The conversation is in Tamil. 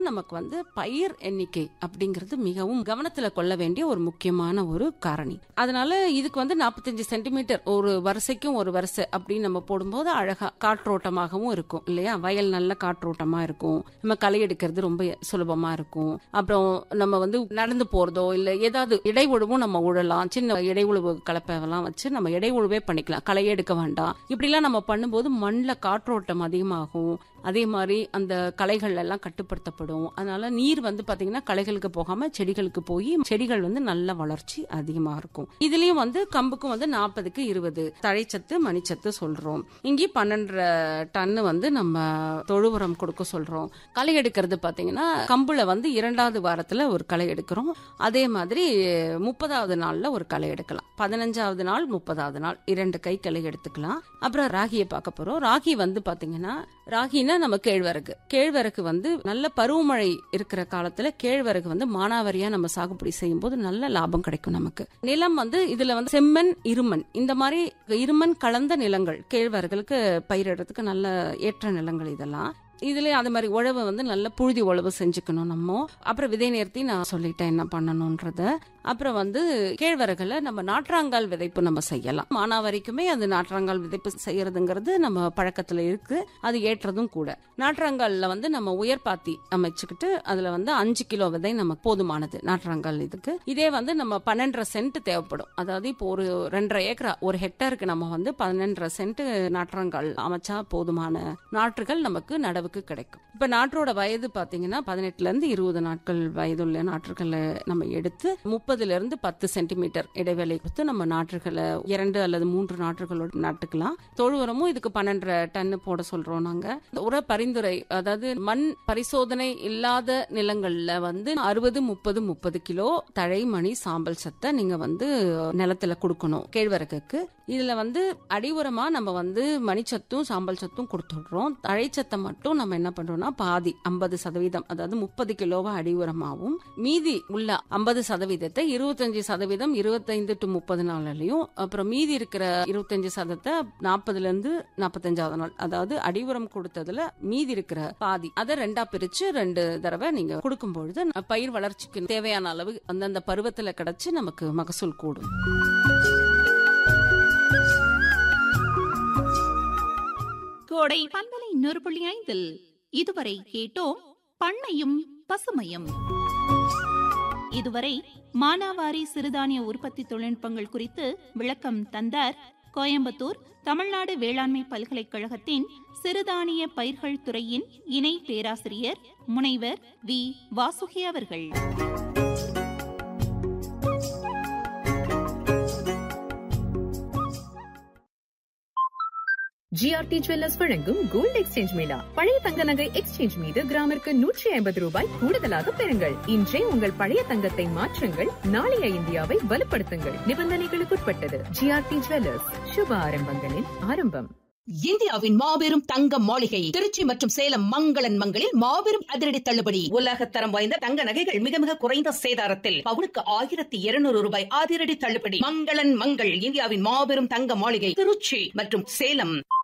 நமக்கு வந்து பயிர் எண்ணிக்கை அப்படிங்கிறது மிகவும் கவனத்துல கொள்ள வேண்டிய ஒரு முக்கியமான ஒரு காரணி அதனால இதுக்கு வந்து நாற்பத்தஞ்சு சென்டிமீட்டர் ஒரு வரிசைக்கும் ஒரு வரிசை அப்படின்னு நம்ம போடும்போது அழகா காற்றோட்டமாகவும் இருக்கும் இல்லையா வயல் நல்ல காற்றோட்டமா இருக்கும் நம்ம களை எடுக்கிறது ரொம்ப சுலபமா இருக்கும் அப்புறம் நம்ம வந்து நடந்து போறதோ இல்ல ஏதாவது இடை உழவும் நம்ம உழலாம் சின்ன இடை உழவு கலப்பெல்லாம் வச்சு நம்ம இடை உழவே பண்ணிக்கலாம் களை எடுக்க வேண்டாம் இப்படிலாம் நம்ம பண்ணும்போது மண்ணில் காற்றோட்டம் அதிகமாகும் அதே மாதிரி அந்த களைகள் எல்லாம் கட்டுப்படுத்தப்படும் அதனால நீர் வந்து பாத்தீங்கன்னா களைகளுக்கு போகாம செடிகளுக்கு போய் செடிகள் வந்து நல்ல வளர்ச்சி அதிகமா இருக்கும் இதுலயும் வந்து கம்புக்கும் வந்து நாற்பதுக்கு இருபது தழைச்சத்து மணிச்சத்து சொல்றோம் இங்கேயும் பன்னெண்டரை டன்னு வந்து நம்ம தொழு உரம் கொடுக்க சொல்றோம் களை எடுக்கிறது பாத்தீங்கன்னா கம்புல வந்து இரண்டாவது வாரத்துல ஒரு களை எடுக்கிறோம் அதே மாதிரி முப்பதாவது நாள்ல ஒரு களை எடுக்கலாம் பதினஞ்சாவது நாள் முப்பதாவது நாள் இரண்டு கை களை எடுத்துக்கலாம் அப்புறம் ராகியை பார்க்க போறோம் ராகி வந்து பாத்தீங்கன்னா ராகினா நம்ம கேழ்வரகு கேழ்வரகு வந்து நல்ல பருவமழை இருக்கிற காலத்துல கேழ்வரகு வந்து மானாவாரியா நம்ம சாகுபடி செய்யும் போது நல்ல லாபம் கிடைக்கும் நமக்கு நிலம் வந்து இதுல வந்து செம்மண் இருமண் இந்த மாதிரி இருமண் கலந்த நிலங்கள் கேழ்வரகுகளுக்கு பயிரிடுறதுக்கு நல்ல ஏற்ற நிலங்கள் இதெல்லாம் இதுல அது மாதிரி உழவை வந்து நல்ல புழுதி உழவு செஞ்சுக்கணும் நம்ம அப்புறம் விதை நேர்த்தி நான் சொல்லிட்டேன் என்ன பண்ணணும்ன்றத அப்புறம் வந்து கேழ்வரகுல நம்ம நாற்றாங்கால் விதைப்பு நம்ம செய்யலாம் மானாவரிக்குமே அது நாற்றாங்கால் விதைப்பு செய்யறதுங்கிறது நம்ம பழக்கத்துல இருக்கு அது ஏற்றதும் கூட நாற்றாங்கால்ல வந்து நம்ம உயர்பாத்தி அமைச்சுக்கிட்டு அதுல வந்து அஞ்சு கிலோ விதை நமக்கு போதுமானது நாற்றாங்கால் இதுக்கு இதே வந்து நம்ம பன்னெண்டரை சென்ட் தேவைப்படும் அதாவது இப்போ ஒரு ரெண்டரை ஏக்கரா ஒரு ஹெக்டருக்கு நம்ம வந்து பன்னெண்டரை சென்ட் நாற்றாங்கால் அமைச்சா போதுமான நாற்றுகள் நமக்கு நடவுக்கு கிடைக்கும் இப்ப நாற்றோட வயது பாத்தீங்கன்னா பதினெட்டுல இருந்து இருபது நாட்கள் வயதுள்ள நாற்றுகளை நம்ம எடுத்து முப்பதுல இருந்து பத்து சென்டிமீட்டர் இடைவேளை கொடுத்து நம்ம நாற்றுகளை இரண்டு அல்லது மூன்று நாற்றுகளோடு நட்டுக்கலாம் தொழு உரமும் இதுக்கு பன்னெண்டரை டன்னு போட சொல்றோம் நாங்க உர பரிந்துரை அதாவது மண் பரிசோதனை இல்லாத நிலங்கள்ல வந்து அறுபது முப்பது முப்பது கிலோ தழை மணி சாம்பல் சத்தை நீங்க வந்து நிலத்துல கொடுக்கணும் கேழ்வரகுக்கு இதுல வந்து அடி உரமா நம்ம வந்து மணிச்சத்தும் சாம்பல் சத்தும் கொடுத்துடுறோம் தழைச்சத்தை மட்டும் நம்ம என்ன பண்றோம்னா பாதி ஐம்பது சதவீதம் அதாவது முப்பது கிலோவா அடி உரமாவும் மீதி உள்ள ஐம்பது சதவீதத்தை இருபத்தஞ்சு சதவீதம் இருபத்தைந்து டு முப்பது நாள்லயும் அப்புறம் மீதி இருக்கிற இருபத்தஞ்சு சதத்தை நாற்பதுல இருந்து நாற்பத்தஞ்சாவது நாள் அதாவது அடி உரம் கொடுத்ததுல மீதி இருக்கிற பாதி அதை ரெண்டா பிரிச்சு ரெண்டு தடவை நீங்க கொடுக்கும் பொழுது பயிர் வளர்ச்சிக்கு தேவையான அளவு அந்தந்த பருவத்துல கிடைச்சு நமக்கு மகசூல் கூடும் கோடை பண்பலை நூறு புள்ளி ஐந்தில் இதுவரை கேட்டோம் பண்ணையும் பசுமையும் இதுவரை மானாவாரி சிறுதானிய உற்பத்தி தொழில்நுட்பங்கள் குறித்து விளக்கம் தந்தார் கோயம்புத்தூர் தமிழ்நாடு வேளாண்மை பல்கலைக்கழகத்தின் சிறுதானிய பயிர்கள் துறையின் இணை பேராசிரியர் முனைவர் வி வாசுகி அவர்கள் ஜிஆர்டி ஜுவல்லர்ஸ் வழங்கும் கோல்டு எக்ஸ்சேஞ்ச் மேளா பழைய தங்க நகை எக்ஸ்சேஞ்ச் மீது கிராமிற்கு நூற்றி ஐம்பது ரூபாய் கூடுதலாக பெறுங்கள் இன்றே உங்கள் பழைய தங்கத்தை மாற்றுங்கள் நாளைய இந்தியாவை வலுப்படுத்துங்கள் நிபந்தனைகளுக்குட்பட்டது ஜிஆர்டி ஜுவல்லர்ஸ் சுப ஆரம்பங்களின் ஆரம்பம் இந்தியாவின் மாபெரும் தங்க மாளிகை திருச்சி மற்றும் சேலம் மங்களன் மங்களில் மாபெரும் அதிரடி தள்ளுபடி உலகத்தரம் வாய்ந்த தங்க நகைகள் மிக மிக குறைந்த சேதாரத்தில் பவுனுக்கு ஆயிரத்தி இருநூறு ரூபாய் அதிரடி தள்ளுபடி மங்களன் மங்கள் இந்தியாவின் மாபெரும் தங்க மாளிகை திருச்சி மற்றும் சேலம்